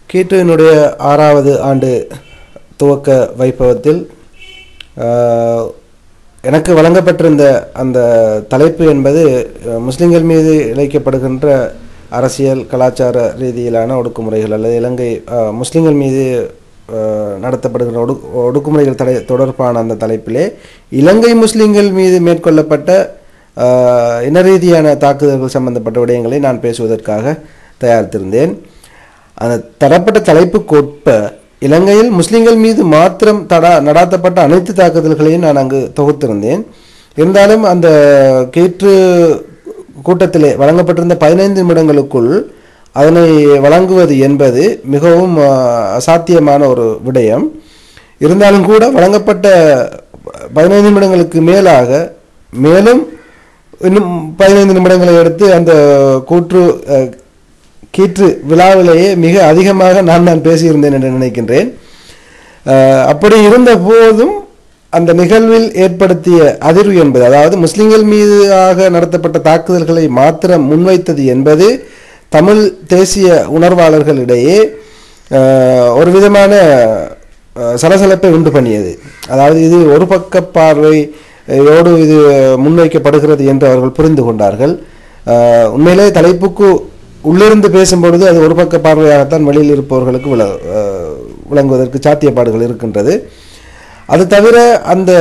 கீட்டுவினுடைய ஆறாவது ஆண்டு துவக்க வைபவத்தில் ஆஹ், எனக்கு வழங்கப்பட்டிருந்த அந்த தலைப்பு என்பது அஹ், முஸ்லிம்கள் மீது இழைக்கப்படுகின்ற அரசியல் கலாச்சார ரீதியிலான ஒடுக்குமுறைகள் அல்லது இலங்கை ஆஹ், முஸ்லிம்கள் மீது ஆஹ், நடத்தப்படுகின்ற ஒடு ஒடுக்குமுறைகள் தடை தொடர்பான அந்த தலைப்பிலே இலங்கை முஸ்லிம்கள் மீது மேற்கொள்ளப்பட்ட ஆஹ், இன ரீதியான தாக்குதல்கள் சம்பந்தப்பட்ட விடயங்களை நான் பேசுவதற்காக தயாரித்திருந்தேன் அந்த தரப்பட்ட தலைப்புக்கொற்ப இலங்கையில் முஸ்லிம்கள் மீது மாத்திரம் தடா நடாத்தப்பட்ட அனைத்து தாக்குதல்களையும் நான் அங்கு தொகுத்திருந்தேன் இருந்தாலும் அந்த கேற்று கூட்டத்திலே வழங்கப்பட்டிருந்த பதினைந்து நிமிடங்களுக்குள் அதனை வழங்குவது என்பது மிகவும் ஆஹ், அசாத்தியமான ஒரு விடயம் இருந்தாலும் கூட வழங்கப்பட்ட பதினைந்து நிமிடங்களுக்கு மேலாக மேலும் இன்னும் பதினைந்து நிமிடங்களை எடுத்து அந்த கூற்று அஹ், கீற்று விழாவிலேயே மிக அதிகமாக நான் தான் பேசியிருந்தேன் என்று நினைக்கின்றேன் அஹ், அப்படி இருந்த போதும் அந்த நிகழ்வில் ஏற்படுத்திய அதிர்வு என்பது அதாவது முஸ்லிம்கள் மீதாக நடத்தப்பட்ட தாக்குதல்களை மாத்திரம் முன்வைத்தது என்பது தமிழ் தேசிய உணர்வாளர்களிடையே அஹ், ஒரு விதமான அஹ், சலசலப்பை உண்டு பண்ணியது அதாவது இது ஒரு பக்க பார்வையோடு இது முன்வைக்கப்படுகிறது என்று அவர்கள் புரிந்து கொண்டார்கள் அஹ், உண்மையிலே தலைப்புக்கு உள்ளிருந்து பேசும்பொழுது அது ஒரு பக்க பார்வையாகத்தான் வெளியில் இருப்பவர்களுக்கு விள அஹ், விளங்குவதற்கு சாத்தியப்பாடுகள் இருக்கின்றது அது தவிர அந்த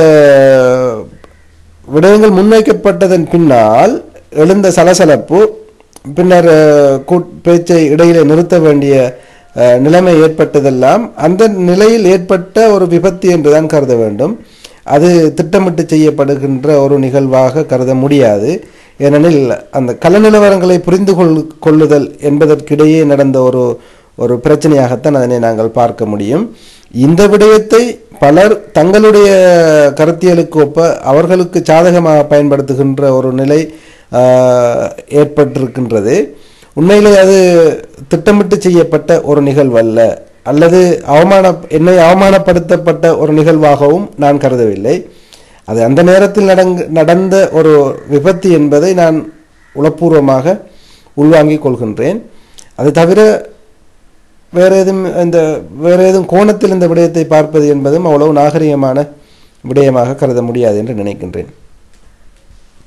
விடயங்கள் முன்வைக்கப்பட்டதன் பின்னால் எழுந்த சலசலப்பு பின்னர் அஹ், கூட்- பேச்சை இடையிலே நிறுத்த வேண்டிய அஹ், நிலைமை ஏற்பட்டதெல்லாம் அந்த நிலையில் ஏற்பட்ட ஒரு விபத்து என்றுதான் கருத வேண்டும் அது திட்டமிட்டு செய்யப்படுகின்ற ஒரு நிகழ்வாக கருத முடியாது ஏனெனில் அந்த கள நிலவரங்களை புரிந்து கொள் கொள்ளுதல் என்பதற்கிடையே நடந்த ஒரு ஒரு பிரச்சனையாகத்தான் அதனை நாங்கள் பார்க்க முடியும் இந்த விடயத்தை பலர் தங்களுடைய கருத்தியலுக்கு ஒப்ப அவர்களுக்கு சாதகமாக பயன்படுத்துகின்ற ஒரு நிலை ஆஹ், ஏற்பட்டிருக்கின்றது உண்மையிலே அது திட்டமிட்டு செய்யப்பட்ட ஒரு நிகழ்வல்ல அல்லது அவமான என்னை அவமானப்படுத்தப்பட்ட ஒரு நிகழ்வாகவும் நான் கருதவில்லை அது அந்த நேரத்தில் நடங்க நடந்த ஒரு விபத்து என்பதை நான் உளப்பூர்வமாக உள்வாங்கிக் கொள்கின்றேன் அது தவிர வேற எதுவும் இந்த வேற எதுவும் கோணத்தில் இந்த விடயத்தை பார்ப்பது என்பதும் அவ்வளவு நாகரிகமான விடயமாக கருத முடியாது என்று நினைக்கின்றேன்